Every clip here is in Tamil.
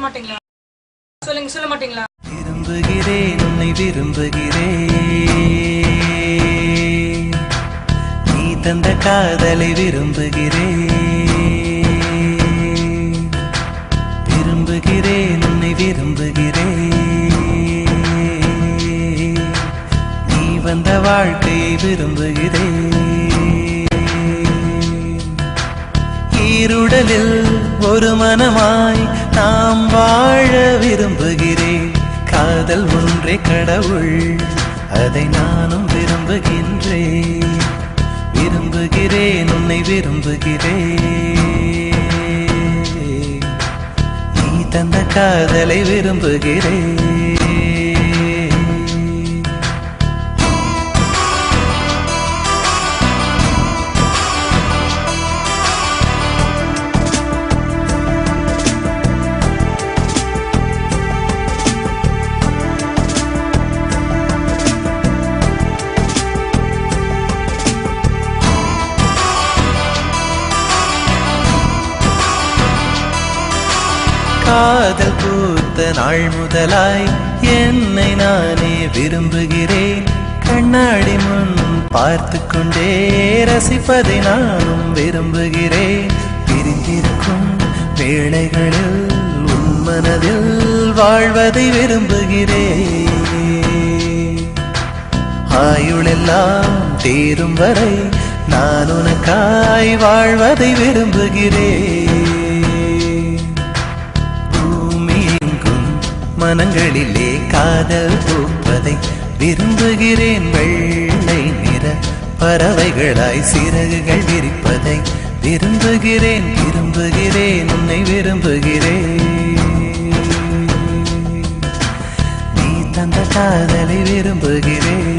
மாட்டீங்களா சொல்லுங்க சொல்ல மாட்டீங்களா விரும்புகிறேன் உன்னை விரும்புகிறேன் நீ தந்த காதலை விரும்புகிறேன் விரும்புகிறேன் உன்னை விரும்புகிறேன் நீ வந்த வாழ்க்கையை விரும்புகிறேன் ஈருடலில் ஒரு மனமாய் நாம் வாழ விரும்புகிறேன் காதல் ஒன்றே கடவுள் அதை நானும் விரும்புகின்றேன் விரும்புகிறேன் உன்னை விரும்புகிறேன் நீ தந்த காதலை விரும்புகிறேன் காதல் பூத்த நாள் முதலாய் என்னை நானே விரும்புகிறேன் கண்ணாடி முன் பார்த்து கொண்டே ரசிப்பதை நானும் விரும்புகிறேன் பிரிந்திருக்கும் வேளைகளில் உன் மனதில் வாழ்வதை விரும்புகிறேன் ஆயுளெல்லாம் தீரும் வரை நான் உனக்காய் வாழ்வதை விரும்புகிறேன் பூமி எங்கும் மனங்களிலே காதல் பூப்பதை விரும்புகிறேன் வெள்ளை நிற பறவைகளாய் சிறகுகள் விரிப்பதை விரும்புகிறேன் விரும்புகிறேன் உன்னை விரும்புகிறேன் நீ தந்த காதலை விரும்புகிறேன்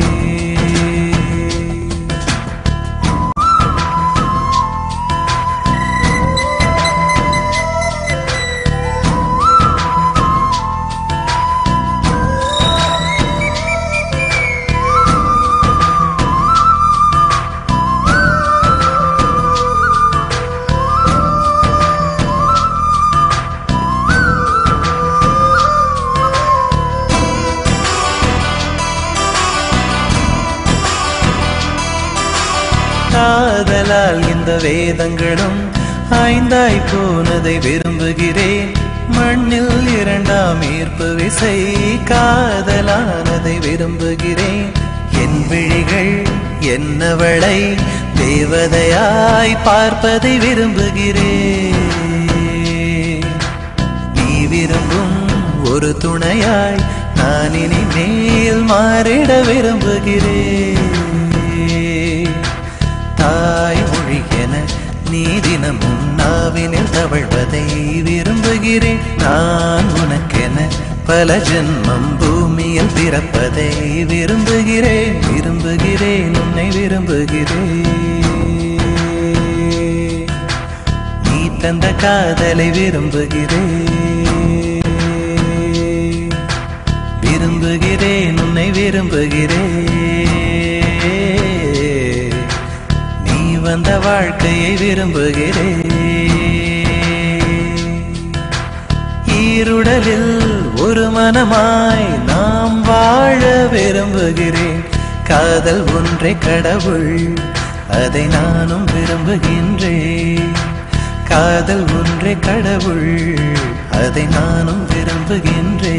காதலால் இந்த வேதங்களும் ஐந்தாய் போனதை விரும்புகிறேன் மண்ணில் இரண்டாம் ஈர்ப்பு விசை காதலானதை விரும்புகிறேன் என் விழிகள் என்னவளை தேவதையாய் பார்ப்பதை விரும்புகிறேன் நீ விரும்பும் ஒரு துணையாய் நான் இனிமேல் மாறிட விரும்புகிறேன் தாய் மொழியென நீ தினமும் நாவினில் தவழ்வதை விரும்புகிறேன் நான் உனக்கென பல ஜென்மம் பூமியில் பிறப்பதை விரும்புகிறேன் விரும்புகிறேன் உன்னை விரும்புகிறேன் நீ தந்த காதலை விரும்புகிறேன் விரும்புகிறேன் உன்னை விரும்புகிறேன் நீ வந்த வாழ்க்கையை விரும்புகிறேன் ஈருடலில் ஒரு மனமாய் நாம் வாழ விரும்புகிறேன் காதல் ஒன்றே கடவுள் அதை நானும் விரும்புகின்றேன் காதல் ஒன்றே கடவுள் அதை நானும் விரும்புகின்றேன்